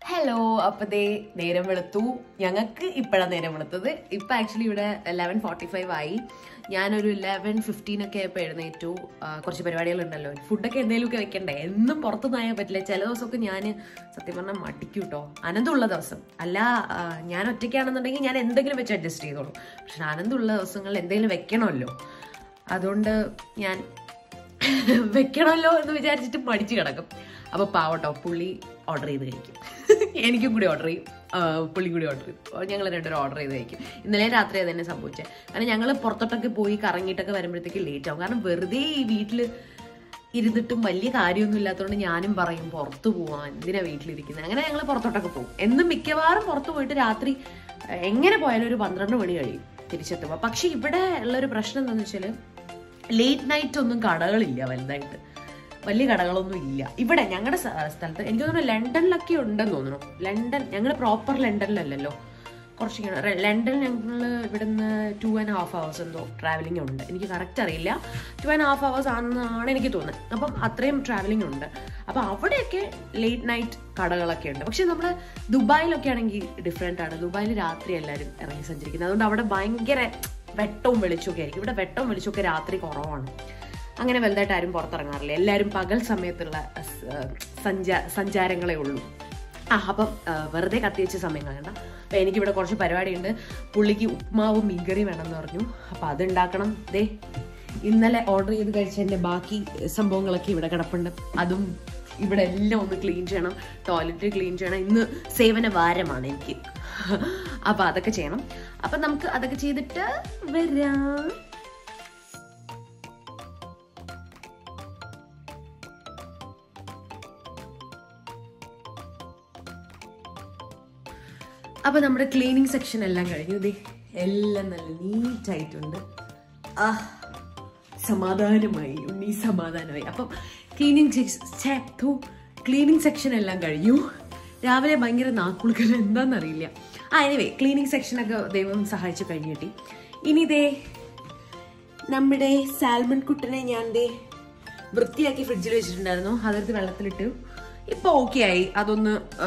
Hello അപ്പൊ ദേ നേരം വെളുത്തു ഞങ്ങൾക്ക് ഇപ്പോഴാണ് നേരം വെളുത്തത് ഇപ്പൊ ആക്ച്വലി ഇവിടെ ലെവൻ ഫോർട്ടി ഫൈവ് ആയി ഞാനൊരു ലെവൻ ഫിഫ്റ്റീൻ ഒക്കെ ആയപ്പോൾ എഴുന്നേറ്റു ആ, കുറച്ച് പരിപാടികളുണ്ടല്ലോ ഫുഡൊക്കെ എന്തെങ്കിലുമൊക്കെ വെക്കണ്ടേ എന്നും പുറത്തുനിന്നായാൽ പറ്റില്ല ചില ദിവസമൊക്കെ ഞാൻ സത്യം പറഞ്ഞാൽ മടിക്കും കേട്ടോ അനന്തമുള്ള ദിവസം അല്ല ആ, ഞാൻ ഒറ്റയ്ക്കാണെന്നുണ്ടെങ്കിൽ ഞാൻ എന്തെങ്കിലും വെച്ച് അഡ്ജസ്റ്റ് ചെയ്തോളൂ പക്ഷെ അനന്തമുള്ള ദിവസങ്ങളിൽ എന്തെങ്കിലും വെക്കണമല്ലോ അതുകൊണ്ട് ഞാൻ വെക്കണമല്ലോ എന്ന് വിചാരിച്ചിട്ട് മടിച്ചു കിടക്കും അപ്പൊ പാവട്ടോ പുള്ളി ഓർഡർ ചെയ്ത് കഴിക്കും എനിക്കും കൂടി ഓർഡർ ചെയ്യും ആ, പുള്ളി കൂടി ഓർഡർ ചെയ്യും ഞങ്ങൾ രണ്ടുപേരും ഓർഡർ ചെയ്ത് കഴിക്കും ഇന്നലെ രാത്രി അത് തന്നെ സംഭവിച്ചത് കാരണം ഞങ്ങൾ പുറത്തോട്ടൊക്കെ പോയി കറങ്ങിയിട്ടൊക്കെ വരുമ്പോഴത്തേക്ക് ലേറ്റ് ആവും കാരണം വെറുതെ ഈ വീട്ടിൽ ഇരുന്നിട്ടും വലിയ കാര്യമൊന്നും ഇല്ലാത്തതുകൊണ്ട് ഞാനും പറയും പുറത്തു പോവാൻ എന്തിനാ വീട്ടിലിരിക്കുന്നത് അങ്ങനെ ഞങ്ങൾ പുറത്തോട്ടൊക്കെ പോകും എന്നും മിക്കവാറും പുറത്ത് പോയിട്ട് രാത്രി ഏഹ്, എങ്ങനെ പോയാലും ഒരു പന്ത്രണ്ട് മണി കഴിയും തിരിച്ചെത്തുമ്പോൾ പക്ഷെ ഇവിടെ ഉള്ളൊരു പ്രശ്നം എന്താണെന്ന് വെച്ചാൽ ലേറ്റ് നൈറ്റ് ഒന്നും കടകളില്ല വലുതായിട്ട് വലിയ കടകളൊന്നും ഇല്ല ഇവിടെ ഞങ്ങളുടെ സ്ഥലത്ത് എനിക്ക് തോന്നുന്നു ലണ്ടനിലൊക്കെ ഉണ്ടെന്ന് തോന്നുന്നു ലണ്ടൻ ഞങ്ങൾ പ്രോപ്പർ ലണ്ടനിലല്ലല്ലോ കുറച്ച് ഇങ്ങനെ റെ- ലണ്ടൻ ഞങ്ങൾ ഇവിടുന്ന് ടു ആൻഡ് ഹാഫ് അവേഴ്സ് എന്തോ ട്രാവലിംഗ് ഉണ്ട് എനിക്ക് കറക്റ്റ് അറിയില്ല ടു ആൻഡ് ഹാഫ് അവേഴ്സ് ആണെന്നാണ് എനിക്ക് തോന്നുന്നത് അപ്പം അത്രയും ട്രാവലിംഗ് ഉണ്ട് അപ്പം അവിടെയൊക്കെ ലേറ്റ് നൈറ്റ് കടകളൊക്കെ ഉണ്ട് പക്ഷെ നമ്മൾ ദുബായിലൊക്കെ ആണെങ്കിൽ ഡിഫറെൻ്റ് ആണ് ദുബായിൽ രാത്രി എല്ലാവരും ഇറങ്ങി സഞ്ചരിക്കുന്നത് അതുകൊണ്ട് അവിടെ ഭയങ്കര വെട്ടവും വെളിച്ചമൊക്കെ ആയിരിക്കും ഇവിടെ വെട്ടവും വെളിച്ചമൊക്കെ രാത്രി കുറവാണ് അങ്ങനെ വലുതായിട്ട് ആരും പുറത്തിറങ്ങാറില്ല എല്ലാവരും പകൽ സമയത്തുള്ള അഹ്, സഞ്ചാ സഞ്ചാരങ്ങളേ ഉള്ളൂ ആ അപ്പം ആ, വെറുതെ കത്തിവെച്ച സമയം കളയണ്ട അപ്പം എനിക്കിവിടെ കുറച്ച് പരിപാടിയുണ്ട് പുള്ളിക്ക് ഉപ്മാവും മീൻകറി വേണമെന്ന് പറഞ്ഞു അപ്പം അതുണ്ടാക്കണം ദേ ഇന്നലെ ഓർഡർ ചെയ്ത് കഴിച്ചതിൻ്റെ ബാക്കി സംഭവങ്ങളൊക്കെ ഇവിടെ കിടപ്പുണ്ട് അതും ഇവിടെ എല്ലാം ഒന്ന് ക്ലീൻ ചെയ്യണം ടോയ്ലറ്റ് ക്ലീൻ ചെയ്യണം ഇന്ന് സേവന വാരമാണ് എനിക്ക് അപ്പം അതൊക്കെ ചെയ്യണം അപ്പം നമുക്ക് അതൊക്കെ ചെയ്തിട്ട് വരാം അപ്പൊ നമ്മുടെ ക്ലീനിങ് സെക്ഷൻ എല്ലാം കഴിഞ്ഞു ദേ എല്ലാം നല്ല നീറ്റ് ആയിട്ടുണ്ട് ആ സമാധാനമായി ഉണ്ണി സമാധാനമായി അപ്പം ക്ലീനിങ് ക്ലീനിങ് സെക്ഷൻ എല്ലാം കഴിഞ്ഞു രാവിലെ ഭയങ്കര നാക്കുളുകൾ എന്താണെന്നറിയില്ല ആ എനിവേ ക്ലീനിങ് സെക്ഷനൊക്കെ ദൈവം സഹായിച്ച് കഴിഞ്ഞു കിട്ടി ഇനി ദേ നമ്മുടെ സാൽമൺ കുട്ടനെ ഞാൻ ദേ വൃത്തിയാക്കി ഫ്രിഡ്ജിൽ വെച്ചിട്ടുണ്ടായിരുന്നു അതെടുത്ത് വെള്ളത്തിലിട്ടു ഇപ്പൊ ഓക്കെ ആയി അതൊന്ന് ആ,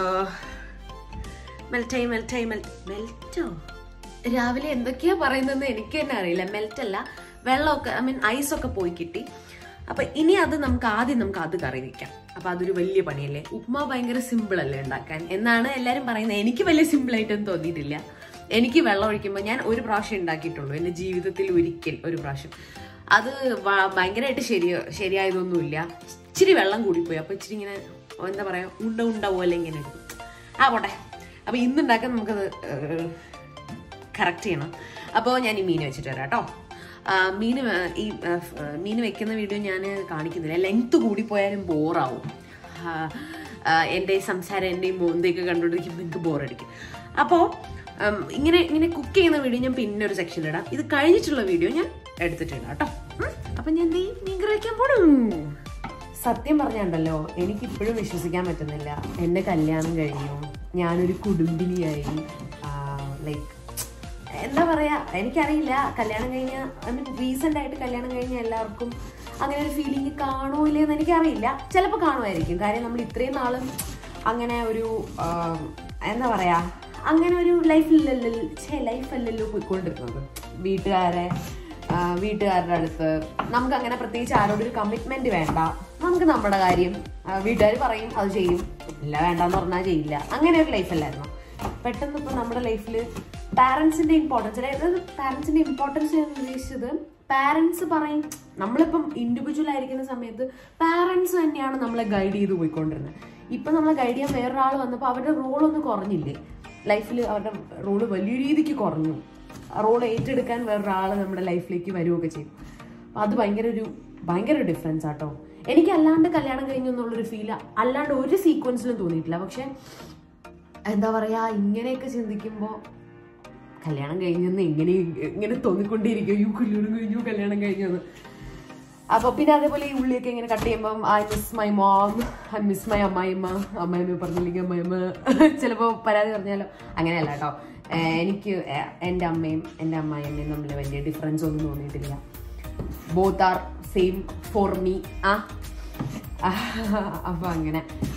മെൽറ്റായി മെൽറ്റായി മെൽറ്റോ രാവിലെ എന്തൊക്കെയാ പറയുന്നതെന്ന് എനിക്ക് തന്നെ അറിയില്ല മെൽറ്റ് അല്ല വെള്ളമൊക്കെ ഐ മീൻ ഐസ് ഒക്കെ പോയി കിട്ടി അപ്പൊ ഇനി അത് നമുക്ക് ആദ്യം നമുക്ക് അത് കറി വെക്കാം അപ്പൊ അതൊരു വലിയ പണിയല്ലേ ഉപ്മാ ഭയങ്കര സിമ്പിൾ അല്ലേ ഉണ്ടാക്കാൻ എന്നാണ് എല്ലാരും പറയുന്നത് എനിക്ക് വലിയ സിമ്പിൾ ആയിട്ടൊന്നും തോന്നിയിട്ടില്ല എനിക്ക് വെള്ളം ഒഴിക്കുമ്പോൾ ഞാൻ ഒരു പ്രാവശ്യം ഉണ്ടാക്കിയിട്ടുള്ളൂ എൻ്റെ ജീവിതത്തിൽ ഒരിക്കൽ ഒരു പ്രാവശ്യം അത് വ- ഭയങ്കരമായിട്ട് ശരി ശരിയായതൊന്നുമില്ല ഇച്ചിരി വെള്ളം കൂടിപ്പോയി അപ്പൊ ഇച്ചിരി ഇങ്ങനെ എന്താ പറയാ ഉണ്ട ഉണ്ട പോലെ ഇങ്ങനെ എടുക്കും ആ പോട്ടെ അപ്പൊ ഇന്നുണ്ടാക്കാൻ നമുക്കത് കറക്റ്റ് ചെയ്യണം അപ്പോൾ ഞാൻ ഈ മീൻ വെച്ചിട്ട് വരാം കേട്ടോ മീൻ ഈ ആ, ഫ്- മീൻ വെക്കുന്ന വീഡിയോ ഞാൻ കാണിക്കുന്നില്ല ലെങ്ത് കൂടിപ്പോയാലും ബോറാവും എൻ്റെ ഈ സംസാരം എൻ്റെ ഈ മോന്തയൊക്കെ കണ്ടുകൊണ്ടിരിക്കുമ്പോൾ നിങ്ങൾക്ക് ബോറടിക്കും അപ്പോൾ ഇങ്ങനെ ഇങ്ങനെ കുക്ക് ചെയ്യുന്ന വീഡിയോ ഞാൻ പിന്നെ ഒരു സെക്ഷനിൽ ഇടാം ഇത് കഴിഞ്ഞിട്ടുള്ള വീഡിയോ ഞാൻ എടുത്തിട്ടിടാം കേട്ടോ ഉം. അപ്പം ഞാൻ ദേ മീൻ കറി വയ്ക്കാൻ പോണു സത്യം പറഞ്ഞുണ്ടല്ലോ എനിക്ക് ഇപ്പോഴും വിശ്വസിക്കാൻ പറ്റുന്നില്ല എന്റെ കല്യാണം കഴിഞ്ഞു ഞാനൊരു കുടുംബിനിയായി ലൈക്ക് എന്താ പറയാ എനിക്കറിയില്ല കല്യാണം കഴിഞ്ഞ ഐ മീൻ റീസെന്റ് ആയിട്ട് കല്യാണം കഴിഞ്ഞ എല്ലാവർക്കും അങ്ങനെ ഒരു ഫീലിംഗ് കാണോ ഇല്ലയെന്ന് എനിക്കറിയില്ല ചിലപ്പോൾ കാണുമായിരിക്കും കാര്യം നമ്മൾ ഇത്രയും നാളും അങ്ങനെ ഒരു ആ, എന്താ പറയാ അങ്ങനെ ഒരു ലൈഫിലല്ലോ ഛേ ലൈഫല്ലല്ലോ പോയിക്കൊണ്ടിരുന്നത് വീട്ടുകാരെ ആ, വീട്ടുകാരുടെ അടുത്ത് നമുക്ക് അങ്ങനെ പ്രത്യേകിച്ച് ആരോടൊരു കമ്മിറ്റ്മെന്റ് വേണ്ട നമുക്ക് നമ്മുടെ കാര്യം വീട്ടുകാർ പറയും അത് ചെയ്യും ഇല്ല വേണ്ടെന്ന് പറഞ്ഞാൽ ചെയ്യില്ല അങ്ങനെ ഒരു ലൈഫല്ലായിരുന്നു പെട്ടെന്ന് ഇപ്പൊ നമ്മുടെ ലൈഫിൽ പാരന്റ്സിന്റെ ഇമ്പോർട്ടൻസ് അതായത് പാരന്റ്സിന്റെ ഇമ്പോർട്ടൻസ് ഞാൻ ഉദ്ദേശിച്ചത് പാരന്റ്സ് പറയും നമ്മളിപ്പം ഇൻഡിവിജ്വൽ ആയിരിക്കുന്ന സമയത്ത് പാരന്റ്സ് തന്നെയാണ് നമ്മളെ ഗൈഡ് ചെയ്ത് പോയിക്കൊണ്ടിരുന്നത് ഇപ്പൊ നമ്മളെ ഗൈഡ് ചെയ്യാൻ വേറൊരാൾ വന്നപ്പോൾ അവരുടെ റോൾ ഒന്ന് കുറഞ്ഞില്ലേ ലൈഫിൽ അവരുടെ റോള് വലിയ രീതിക്ക് കുറഞ്ഞു റോൾ ഏറ്റെടുക്കാൻ വേറൊരാൾ നമ്മുടെ ലൈഫിലേക്ക് വരികയൊക്കെ ചെയ്യും അപ്പൊ അത് ഭയങ്കര ഒരു ഭയങ്കര ഡിഫറൻസ് ആട്ടോ എനിക്ക് അല്ലാണ്ട് കല്യാണം കഴിഞ്ഞു എന്നുള്ളൊരു ഫീൽ അല്ലാണ്ട് ഒരു സീക്വൻസിലും തോന്നിയിട്ടില്ല പക്ഷെ എന്താ പറയാ ഇങ്ങനെയൊക്കെ ചിന്തിക്കുമ്പോൾ കല്യാണം കഴിഞ്ഞെന്ന് ഇങ്ങനെ ഇങ്ങനെ തോന്നിക്കൊണ്ടേയിരിക്കും യു കല്യാണം കഴിഞ്ഞു കല്യാണം കഴിഞ്ഞു എന്ന് അപ്പൊ പിന്നെ അതേപോലെ ഈ ഉള്ളിയൊക്കെ ഇങ്ങനെ കട്ട് ചെയ്യുമ്പം I miss my mom I miss my അമ്മായിമ്മ അമ്മായിമ്മ പറഞ്ഞില്ലെങ്കിൽ അമ്മായിമ്മ ചിലപ്പോൾ പരാതി പറഞ്ഞാലോ അങ്ങനെയല്ല കേട്ടോ ഏഹ് എനിക്ക് ഏഹ് എൻ്റെ അമ്മയും എൻ്റെ അമ്മായിയമ്മയും തമ്മിൽ വലിയ ഡിഫറൻസ് ഒന്നും തോന്നിയിട്ടില്ല both are same for me ആ അപ്പൊ അങ്ങനെ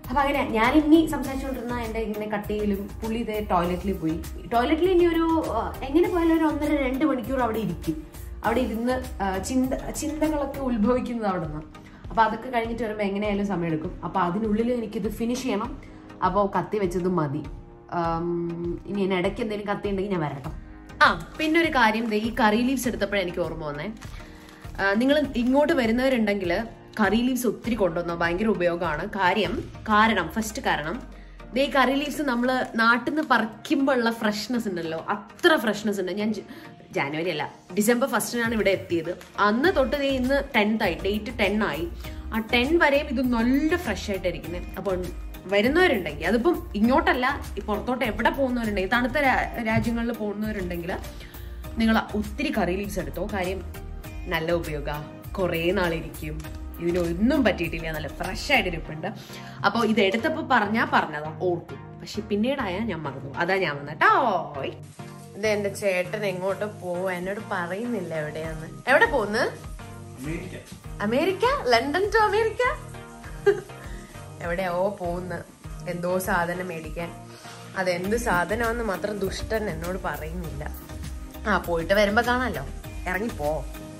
അപ്പൊ അങ്ങനെ ഞാൻ ഇനി സംസാരിച്ചുകൊണ്ടിരുന്ന എന്റെ ഇങ്ങനെ കട്ടിയിലും പുള്ളി ഇതേ ടോയ്ലറ്റിൽ പോയി ടോയ്ലറ്റിൽ ഇനി ഒരു ആ, എങ്ങനെ പോയാലും ഒരു ഒന്നര രണ്ട് മണിക്കൂർ അവിടെ ഇരിക്കും അവിടെ ഇരുന്ന് ആ, ചിന്ത ചിന്തകളൊക്കെ ഉത്ഭവിക്കുന്നത് അവിടെ നിന്ന് അപ്പൊ അതൊക്കെ കഴിഞ്ഞിട്ട് വരുമ്പോൾ എങ്ങനെയായാലും സമയം എടുക്കും അപ്പൊ അതിനുള്ളിൽ എനിക്കിത് ഫിനിഷ് ചെയ്യണം അപ്പോൾ കത്തി വെച്ചത് മതി ആം, ഇനി എന്നെ ഇടയ്ക്ക് എന്തെങ്കിലും കത്തി ഉണ്ടെങ്കിൽ ഞാൻ വരട്ടോ ആ പിന്നെ ഒരു കാര്യം ദേ ഈ കറി ലീവ്സ് എടുത്തപ്പോഴേ എനിക്ക് ഓർമ്മ വന്നേ നിങ്ങൾ ഇങ്ങോട്ട് വരുന്നവരുണ്ടെങ്കിൽ കറി ലീവ്സ് ഒത്തിരി കൊണ്ടുവന്നോ ഭയങ്കര ഉപയോഗമാണ് കാര്യം കാരണം ഫസ്റ്റ് കാരണം ദേ ഈ കറി ലീവ്സ് നമ്മൾ നാട്ടിൽ നിന്ന് പറിക്കുമ്പോൾ ഉള്ള ഫ്രഷ്നെസ് ഉണ്ടല്ലോ അത്ര ഫ്രഷ്നെസ് ഉണ്ട് ഞാൻ ജ- ജാനുവരി അല്ല ഡിസംബർ ഫസ്റ്റിനാണ് ഇവിടെ എത്തിയത് അന്ന് തൊട്ട് ദേ ഇന്ന് ടെൻത്ത് ആയി ഡേറ്റ് ടെൻ ആയി ആ ടെൻ വരെയും ഇത് നല്ല ഫ്രഷ് ആയിട്ടായിരിക്കുന്നത് അപ്പോൾ വരുന്നവരുണ്ടെങ്കിൽ അതിപ്പം ഇങ്ങോട്ടല്ല ഈ പുറത്തോട്ട് എവിടെ പോകുന്നവരുണ്ടെങ്കിൽ തണുത്ത രാ- രാജ്യങ്ങളിൽ പോകുന്നവരുണ്ടെങ്കിൽ നിങ്ങൾ ഒത്തിരി കറി ലീവ്സ് എടുത്തോ കാര്യം നല്ല ഉപയോഗ കുറേ നാളിരിക്കും ഇതിനൊന്നും പറ്റിയിട്ടില്ല നല്ല ഫ്രഷ് ആയിട്ട് ഇരിപ്പുണ്ട് അപ്പോൾ ഇത് എടുത്തപ്പോൾ പറഞ്ഞാ പറഞ്ഞതാ ഓർക്കും പക്ഷെ പിന്നീടായാ ഞാൻ മറന്നു അതാ ഞാൻ വന്നിട്ടോ ഇത് എന്റെ ചേട്ടൻ എങ്ങോട്ട് പോവാ എന്നോട് പറയുന്നില്ല എവിടെയാന്ന് എവിടെ പോന്ന് അമേരിക്ക ലണ്ടൻ ടു അമേരിക്ക എവിടെയോ പോകുന്ന എന്തോ സാധനം മേടിക്കാൻ അതെന്ത് സാധനമാണെന്ന് മാത്രം ദുഷ്ടൻ എന്നോട് പറയുന്നില്ല ആ പോയിട്ട് വരുമ്പോ കാണാലോ ഇറങ്ങിപ്പോ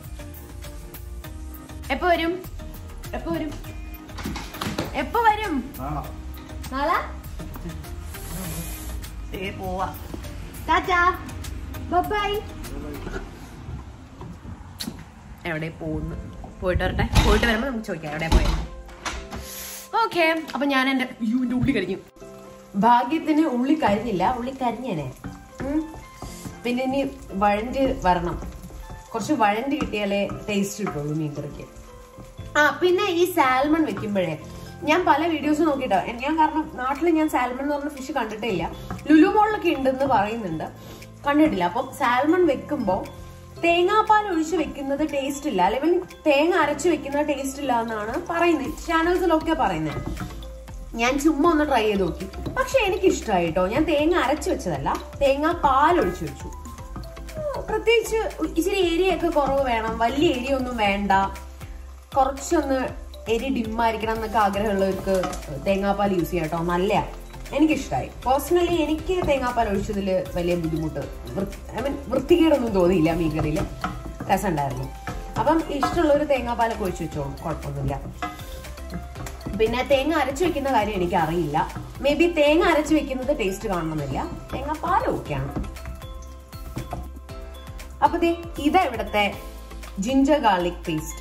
എപ്പോ വരും എപ്പോ വരും എപ്പോ വരും നാളെ ദേ പോവാ ടാറ്റാ ബൈ എവിടെ പോകുന്നു പോയിട്ട് വരട്ടെ പോയിട്ട് വരുമ്പോ നമുക്ക് ചോദിക്കാം എവിടെ പോയത് ഓക്കെ അപ്പൊ ഞാൻ എന്റെ അയ്യോ എന്റെ ഉള്ളി കരിഞ്ഞു ഭാഗ്യത്തിന് ഉള്ളി കരിഞ്ഞില്ല ഉള്ളി കരിഞ്ഞേനെ ഉം. പിന്നെ ഇനി വഴണ്ട് വരണം കുറച്ച് വഴണ്ട് കിട്ടിയാലേ ടേസ്റ്റ് കിട്ടുള്ളൂ മീൻകറിക്ക് ആ പിന്നെ ഈ സാൽമൺ വെക്കുമ്പോഴേ ഞാൻ പല വീഡിയോസ് നോക്കിട്ടോ എൻ- ഞാൻ കാരണം നാട്ടിൽ ഞാൻ സാൽമൺ എന്ന് പറഞ്ഞ ഫിഷ് കണ്ടിട്ടേ ഇല്ല ലുലു മോളിലൊക്കെ ഉണ്ടെന്ന് പറയുന്നുണ്ട് കണ്ടിട്ടില്ല അപ്പം സാൽമൺ വെക്കുമ്പോ തേങ്ങാപ്പാൽ ഒഴിച്ച് വെക്കുന്നത് ടേസ്റ്റ് ഇല്ല അല്ലെങ്കിൽ തേങ്ങ അരച്ച് വെക്കുന്നത് ടേസ്റ്റ് ഇല്ല എന്നാണ് പറയുന്നത് ചാനൽസിലൊക്കെ പറയുന്നത് ഞാൻ ചുമ്മാ ഒന്ന് ട്രൈ ചെയ്ത് നോക്കി പക്ഷെ എനിക്ക് ഇഷ്ടമായി കേട്ടോ ഞാൻ തേങ്ങ അരച്ച് വെച്ചതല്ല തേങ്ങ പാൽ ഒഴിച്ചു വെച്ചു ഉം, പ്രത്യേകിച്ച് ഇച്ചിരി ഏരിയൊക്കെ കുറവ് വേണം വലിയ ഏരിയ ഒന്നും വേണ്ട കുറച്ചൊന്ന് എരി ഡിമ്മായിരിക്കണം എന്നൊക്കെ ആഗ്രഹമുള്ളവർക്ക് തേങ്ങാപ്പാൽ യൂസ് ചെയ്യാം കേട്ടോ നല്ലയാ എനിക്കിഷ്ടമായി പേഴ്സണലി എനിക്ക് തേങ്ങാപ്പാൽ ഒഴിച്ചതിൽ വലിയ ബുദ്ധിമുട്ട് ഐ മീൻ വൃത്തികേടൊന്നും തോന്നിയില്ല മീൻകറിയിൽ രസമുണ്ടായിരുന്നു അപ്പം ഇഷ്ടമുള്ളവർ തേങ്ങാപ്പാലൊക്കെ ഒഴിച്ച് വെച്ചോളും കുഴപ്പമൊന്നുമില്ല പിന്നെ തേങ്ങ അരച്ചു വെക്കുന്ന കാര്യം എനിക്ക് അറിയില്ല മേ ബി തേങ്ങ അരച്ചു വെക്കുന്നത് ടേസ്റ്റ് കാണണമെന്നില്ല തേങ്ങാപ്പാൽ ഓക്കെയാണ് അപ്പൊ ദേ ഇതാ ഇവിടത്തെ ജിഞ്ചർ ഗാർലിക് പേസ്റ്റ്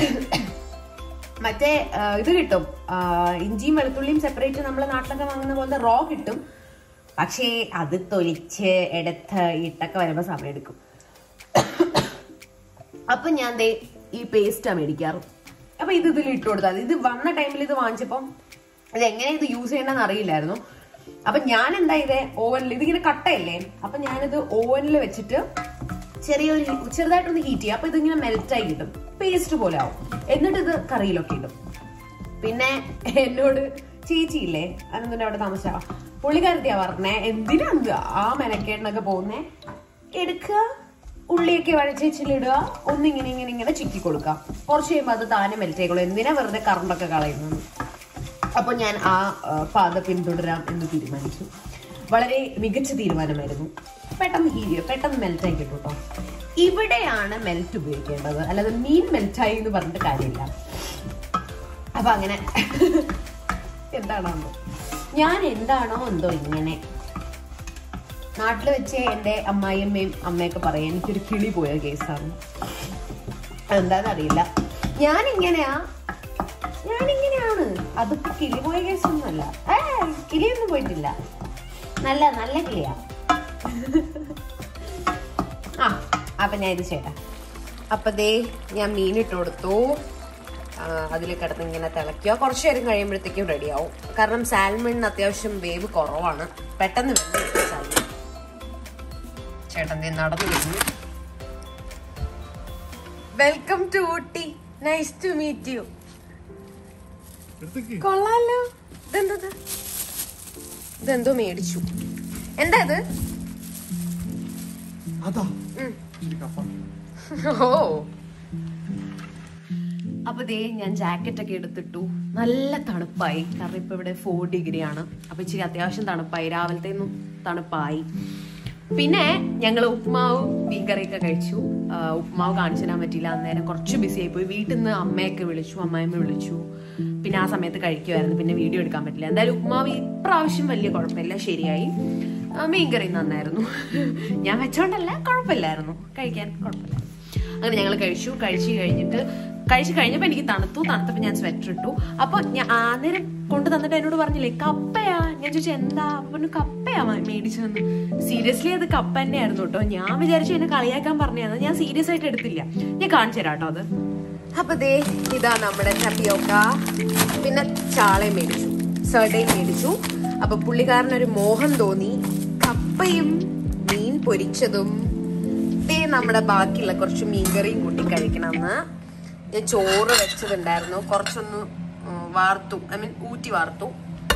മറ്റേ ആ, ഇത് കിട്ടും ആ, ഇഞ്ചിയും വെളുത്തുള്ളിയും സെപ്പറേറ്റ് നമ്മളെ നാട്ടിലൊക്കെ വാങ്ങുന്ന പോലത്തെ റോ കിട്ടും പക്ഷേ അത് തൊലിച്ച് എടുത്ത് ഇട്ടൊക്കെ വരുമ്പോ സമയം എടുക്കും അപ്പൊ ഞാൻ ദേ ഈ പേസ്റ്റാ മേടിക്കാറ് അപ്പൊ ഇത് ഇതിൽ ഇട്ട് കൊടുത്താൽ മതി. ഇത് വന്ന ടൈമിൽ ഇത് വാങ്ങിച്ചപ്പം ഇത് എങ്ങനെ ഇത് യൂസ് ചെയ്യണമെന്ന് അറിയില്ലായിരുന്നു അപ്പൊ ഞാൻ എന്താ ഇത് ഓവനിൽ ഇതിങ്ങനെ കട്ടയല്ലേ അപ്പൊ ഞാനിത് ഓവനിൽ വെച്ചിട്ട് ചെറിയൊരു ഹീ- ചെറുതായിട്ടൊന്ന് ഹീറ്റ് ചെയ്യാം അപ്പൊ ഇതിങ്ങനെ മെൽറ്റ് ആയി കിട്ടും പേസ്റ്റ് പോലെ ആവും എന്നിട്ട് ഇത് കറിയിലൊക്കെ ഇടും പിന്നെ എന്നോട് ചേച്ചിയില്ലേ അനന്തിന്റെ അവിടെ താമസിച്ച പുള്ളിക്കാരത്തിയാ പറഞ്ഞേ എന്തിനാണ് ആ മെനക്കേടിനൊക്കെ പോകുന്നേ എടുക്കുക ഉള്ളിയൊക്കെ വഴച്ചേച്ചിലിടുക ഒന്നിങ്ങനെ ഇങ്ങനെ ഇങ്ങനെ ചിക്കി കൊടുക്കുക കുറച്ച് കഴിയുമ്പോൾ അത് താനെ മെൽറ്റ് ആയിക്കോളും എന്തിനാ വെറുതെ കറണ്ടൊക്കെ കളയുന്നത് അപ്പൊ ഞാൻ ആ ആ, പാത പിന്തുടരാം എന്ന് തീരുമാനിച്ചു വളരെ മികച്ച തീരുമാനമായിരുന്നു പെട്ടെന്ന് ഹീരിയ പെട്ടെന്ന് മെൽറ്റ് ആയി കിട്ടും കേട്ടോ ഇവിടെയാണ് മെൽറ്റ് ഉപയോഗിക്കേണ്ടത് അല്ലാതെ മീൻ മെൽറ്റായി എന്ന് പറഞ്ഞിട്ട് കാര്യമില്ല അപ്പൊ അങ്ങനെ എന്താണോ എന്തോ ഞാൻ എന്താണോ എന്തോ ഇങ്ങനെ നാട്ടിൽ വെച്ച് എന്റെ അമ്മായിയമ്മയും അമ്മയൊക്കെ പറയാം എനിക്കൊരു കിളി പോയ കേസാണ് എന്താണെന്നറിയില്ല ഞാൻ ഇങ്ങനെയാ ഞാൻ ഇങ്ങനെയാണ് അതിപ്പോ കിളി പോയ കേസൊന്നുമല്ല ഏ കിളിയൊന്നും പോയിട്ടില്ല നല്ല നല്ല കിളിയാ ആ അപ്പൊ ഞാൻ ഇത് ചെയ്യട്ടെ അപ്പൊ ദേ ഞാൻ മീനിട്ട് കൊടുത്തു അതിൽ കിടന്ന് ഇങ്ങനെ തിളയ്ക്കുക കുറച്ചു നേരം കഴിയുമ്പോഴത്തേക്കും റെഡിയാവും കാരണം സാൽമണിന് അത്യാവശ്യം വേവ് കുറവാണ് പെട്ടെന്ന് വെള്ളം സാൽമൺ ചേട്ടൻ ദേ നടന്നു വരുന്നു welcome to Ooty nice to meet you എടുത്തേക്ക് കൊള്ളാലോ ഇതെന്തത് ഇതെന്തോ മേടിച്ചു എന്താ ഇത് അതാ ഉം. ഇച്ചിരി കപ്പ ഓ അപ്പൊ ദേ ഞാൻ ജാക്കറ്റ് ഒക്കെ എടുത്തിട്ടു നല്ല തണുപ്പായി കാരണം ഇപ്പൊ ഇവിടെ ഫോർ ഡിഗ്രി ആണ് അപ്പൊ ഇച്ചിരി അത്യാവശ്യം തണുപ്പായി രാവിലത്തെ തണുപ്പായി പിന്നെ ഞങ്ങൾ ഉപ്മാവും മീൻകറിയൊക്കെ കഴിച്ചു ആ, ഉപ്മാവ് കാണിച്ചു തരാൻ പറ്റിയില്ല അന്നേരം കുറച്ച് ബിസി ആയി പോയി വീട്ടിൽ നിന്ന് അമ്മയൊക്കെ വിളിച്ചു അമ്മായിമ്മ വിളിച്ചു പിന്നെ ആ സമയത്ത് കഴിക്കുമായിരുന്നു പിന്നെ വീഡിയോ എടുക്കാൻ പറ്റില്ല എന്തായാലും ഉപ്മാവ് ഇപ്രാവശ്യം വലിയ കുഴപ്പമില്ല ശരിയായി ആ, മീൻകറി നന്നായിരുന്നു ഞാൻ വെച്ചോണ്ടല്ല കുഴപ്പമില്ലായിരുന്നു കഴിക്കാൻ കുഴപ്പമില്ല അങ്ങനെ ഞങ്ങൾ കഴിച്ചു കഴിച്ചു കഴിഞ്ഞിട്ട് കഴിച്ചു കഴിഞ്ഞപ്പോൾ എനിക്ക് തണുത്തു തണുത്തപ്പോൾ ഞാൻ സ്വെറ്റർ ഇട്ടു അപ്പൊ ഞാൻ അന്നേരം കൊണ്ട് തന്നിട്ട് എന്നോട് പറഞ്ഞില്ലേ കപ്പയാ ഞാൻ ചോദിച്ചു എന്താ അപ്പൊ പറഞ്ഞു, കപ്പയാ മ- മേടിച്ചതെന്ന് സീരിയസ്ലി അത് കപ്പ തന്നെയായിരുന്നു കേട്ടോ ഞാൻ വിചാരിച്ചു എന്നെ കളിയാക്കാൻ പറഞ്ഞതാണ് ഞാൻ സീരിയസ് ആയിട്ട് എടുത്തില്ല ഞാൻ കാണിച്ചു തരാം കേട്ടോ അത് അപ്പൊ ദേ ഇതാ നമ്മുടെ ടപ്പിയോക്ക പിന്നെ ചാളയും മേടിച്ചു സർഡയും മേടിച്ചു അപ്പൊ പുള്ളിക്കാരനൊരു മോഹം തോന്നി കപ്പയും മീൻ പൊരിച്ചതും ദേ നമ്മുടെ ബാക്കിയുള്ള കുറച്ച് മീൻകറിയും കൂട്ടി കഴിക്കണമെന്ന് ഞാൻ ചോറ് വെച്ചതുണ്ടായിരുന്നു കുറച്ചൊന്ന് ഉം, വാർത്തു ഐ മീൻ ഊറ്റി വാർത്തു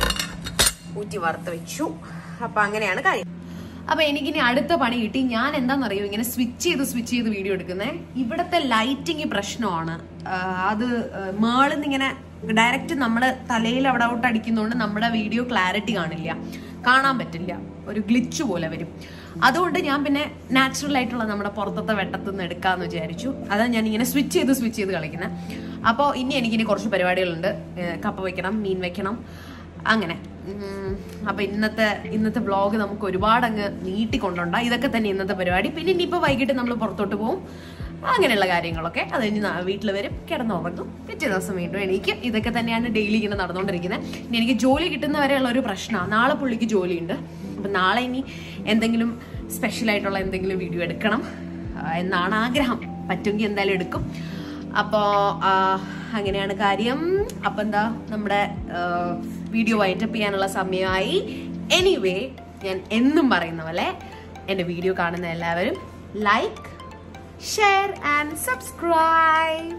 ഊറ്റി വറുത്ത് വെച്ചു അപ്പൊ അങ്ങനെയാണ് കാര്യം അപ്പൊ എനിക്കിനി അടുത്ത പണി കിട്ടി ഞാൻ എന്താണെന്നറിയോ ഇങ്ങനെ സ്വിച്ച് ചെയ്ത് സ്വിച്ച് ചെയ്ത് വീഡിയോ എടുക്കുന്നത് ഇവിടത്തെ ലൈറ്റിംഗ് പ്രശ്നമാണ് ആ, അത് മേളിന്ന് ഇങ്ങനെ ഡയറക്റ്റ് നമ്മുടെ തലയിൽ അവിടെ ഔട്ട് അടിക്കുന്നതുകൊണ്ട് നമ്മുടെ വീഡിയോ ക്ലാരിറ്റി കാണില്ല കാണാൻ പറ്റില്ല ഒരു ഗ്ലിച്ച് പോലെ വരും അതുകൊണ്ട് ഞാൻ പിന്നെ നാച്ചുറൽ ആയിട്ടുള്ള നമ്മുടെ പുറത്തത്തെ വെട്ടത്തു നിന്ന് എടുക്കാന്ന് വിചാരിച്ചു അതാണ് ഞാൻ ഇങ്ങനെ സ്വിച്ച് ചെയ്ത് സ്വിച്ച് ചെയ്ത് കളിക്കുന്നത് അപ്പോൾ ഇനി എനിക്കിനി കുറച്ച് പരിപാടികളുണ്ട് ഏ, കപ്പ വെക്കണം മീൻ വെക്കണം അങ്ങനെ ഉം, അപ്പൊ ഇന്നത്തെ ഇന്നത്തെ വ്ളോഗ് നമുക്ക് ഒരുപാട് അങ്ങ് നീട്ടിക്കൊണ്ടുണ്ട ഇതൊക്കെ തന്നെ ഇന്നത്തെ പരിപാടി പിന്നെ ഇനിയിപ്പോ വൈകിട്ട് നമ്മൾ പുറത്തോട്ട് പോകും അങ്ങനെയുള്ള കാര്യങ്ങളൊക്കെ അത് കഴിഞ്ഞ് നാ- വീട്ടിൽ വരും കിടന്നുറങ്ങും പിറ്റേ ദിവസം വീണ്ടും എനിക്ക് ഇതൊക്കെ തന്നെയാണ് ഡെയിലി ഇങ്ങനെ നടന്നുകൊണ്ടിരിക്കുന്നത് ഇനി എനിക്ക് ജോലി കിട്ടുന്ന വരെയുള്ള ഒരു പ്രശ്നമാണ് നാളെ പുള്ളിക്ക് ജോലിയുണ്ട് അപ്പൊ നാളെ ഇനി എന്തെങ്കിലും സ്പെഷ്യൽ ആയിട്ടുള്ള എന്തെങ്കിലും വീഡിയോ എടുക്കണം ആ, എന്നാണ് ആഗ്രഹം പറ്റുമെങ്കിൽ എന്തായാലും എടുക്കും അപ്പോ ആ, അങ്ങനെയാണ് കാര്യം അപ്പൊ എന്താ നമ്മുടെ വീഡിയോ വൈൻഡപ്പ് ചെയ്യാനുള്ള സമയമായി എനിവേ ഞാൻ എന്നും പറയുന്ന പോലെ എൻ്റെ വീഡിയോ കാണുന്ന എല്ലാവരും ലൈക്ക് ഷെയർ ആൻഡ് സബ്സ്ക്രൈബ്